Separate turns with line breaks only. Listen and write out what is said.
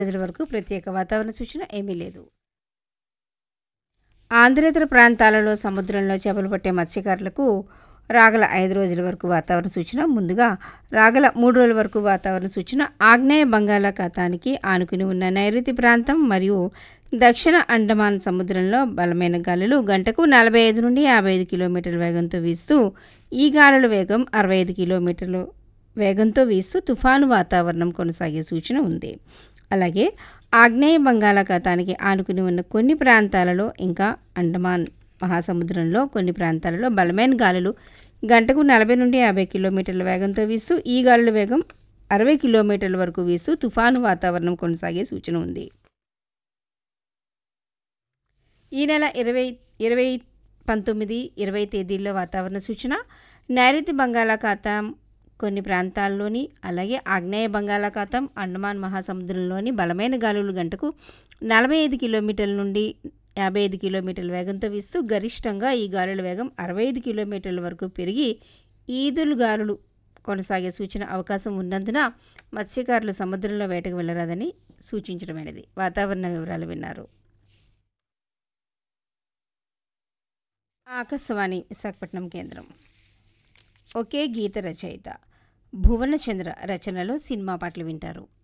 రోజుల వరకు ప్రత్యేక వాతావరణ సూచన ఏమీ లేదు ఆంధ్రేతర ప్రాంతాలలో సముద్రంలో చేపలు పట్టే మత్స్యకారులకు రాగల ఐదు రోజుల వరకు వాతావరణ సూచన ముందుగా రాగల మూడు రోజుల వరకు వాతావరణ సూచన ఆగ్నేయ బంగాళాఖాతానికి ఆనుకుని ఉన్న నైరుతి ప్రాంతం మరియు దక్షిణ అండమాన్ సముద్రంలో బలమైన గాలులు గంటకు నలభై ఐదు నుండి యాభై ఐదు కిలోమీటర్ల వేగంతో వీస్తూ ఈ గాలుల వేగం అరవై ఐదు కిలోమీటర్ల వేగంతో వీస్తూ తుఫాను వాతావరణం కొనసాగే సూచన ఉంది అలాగే ఆగ్నేయ బంగాళాఖాతానికి ఆనుకుని ఉన్న కొన్ని ప్రాంతాలలో ఇంకా అండమాన్ మహాసముద్రంలో కొన్ని ప్రాంతాలలో బలమైన గాలులు గంటకు నలభై నుండి యాభై కిలోమీటర్ల వేగంతో వీస్తూ ఈ గాలుల వేగం అరవై కిలోమీటర్ల వరకు వీస్తూ తుఫాను వాతావరణం కొనసాగే సూచన ఉంది ఈ నెల ఇరవై ఇరవై పంతొమ్మిది ఇరవై తేదీల్లో వాతావరణ సూచన నైరుతి బంగాళాఖాతం కొన్ని ప్రాంతాల్లోని అలాగే ఆగ్నేయ బంగాళాఖాతం అండమాన్ మహాసముద్రంలోని బలమైన గాలులు గంటకు నలభై ఐదు కిలోమీటర్ల నుండి యాభై ఐదు కిలోమీటర్ల వేగంతో వీస్తూ గరిష్టంగా ఈ గాలుల వేగం అరవై ఐదు కిలోమీటర్ల వరకు పెరిగి ఈదులు గాలులు కొనసాగే సూచన అవకాశం ఉన్నందున మత్స్యకారులు సముద్రంలో వేటకు వెళ్ళరాదని సూచించడమైనది వాతావరణ వివరాలు విన్నారు ఆకాశవాణి విశాఖపట్నం కేంద్రం ఒకే గీత రచయిత భువనచంద్ర రచనలో సినిమా పాటలు వింటారు